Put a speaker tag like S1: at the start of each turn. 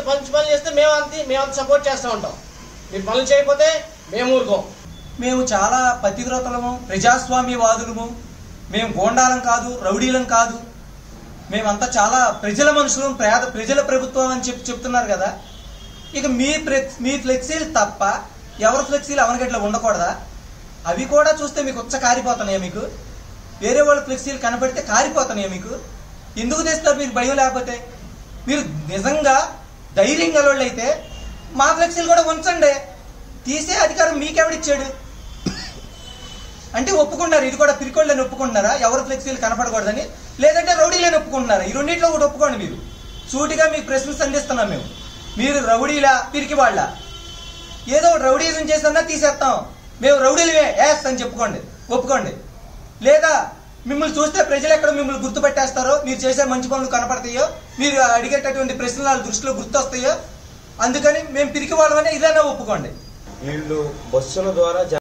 S1: మంచి పనులు చేస్తే మేము అంతే మేము అంత సపోర్ట్ చేస్తూ ఉంటాం మీరు పనులు చేయకపోతే మేము ఊరుకోం
S2: మేము చాలా పతివ్రతలము ప్రజాస్వామ్యవాదులము మేము గోండాలం కాదు రౌడీలం కాదు మేమంతా చాలా ప్రజల మనుషులం పేద ప్రజల ప్రభుత్వం అని చెప్పి చెప్తున్నారు కదా ఇక మీ ఫ్లెక్స్ మీ ఫ్లెక్సీలు తప్ప ఎవరి ఫ్లెక్సీలు అవనగట్ల ఉండకూడదా అవి కూడా చూస్తే మీకు ఉచ్చ కారిపోతున్నాయా మీకు వేరే వాళ్ళ ఫ్లెక్సీలు కనపడితే కారిపోతున్నాయా మీకు ఎందుకు తెస్తారు మీకు భయం లేకపోతే మీరు నిజంగా ధైర్యం గలవాళ్ళు అయితే మా ఫ్లెక్సీలు కూడా ఉంచండి తీసే అధికారం మీకెవడిచ్చాడు అంటే ఒప్పుకున్నారు ఇది కూడా పిరికోళ్ళని ఒప్పుకుంటున్నారా ఎవరు ఫ్లెక్సీలు కనపడకూడదని లేదంటే రౌడీలని ఒప్పుకుంటున్నారా ఈ రెండింటిలో ఒకటి ఒప్పుకోండి మీరు సూటిగా మీకు ప్రశ్న సంధిస్తున్నాం మేము మీరు రౌడీలా పిరికి వాళ్ళ ఏదో ఒకటి రౌడీజం చేసన్నా తీసేస్తాం మేము రౌడీలమే ఎస్ అని చెప్పుకోండి ఒప్పుకోండి లేదా మిమ్మల్ని చూస్తే ప్రజలు ఎక్కడ మిమ్మల్ని గుర్తుపెట్టేస్తారో మీరు చేసే మంచి పనులు కనపడతాయో మీరు అడిగేటటువంటి ప్రశ్నలు వాళ్ళ దృష్టిలో గుర్తొస్తాయో అందుకని మేము పిరికి వాళ్ళమనే ఇదన్నా ఒప్పుకోండి
S3: వీళ్ళు బస్సుల ద్వారా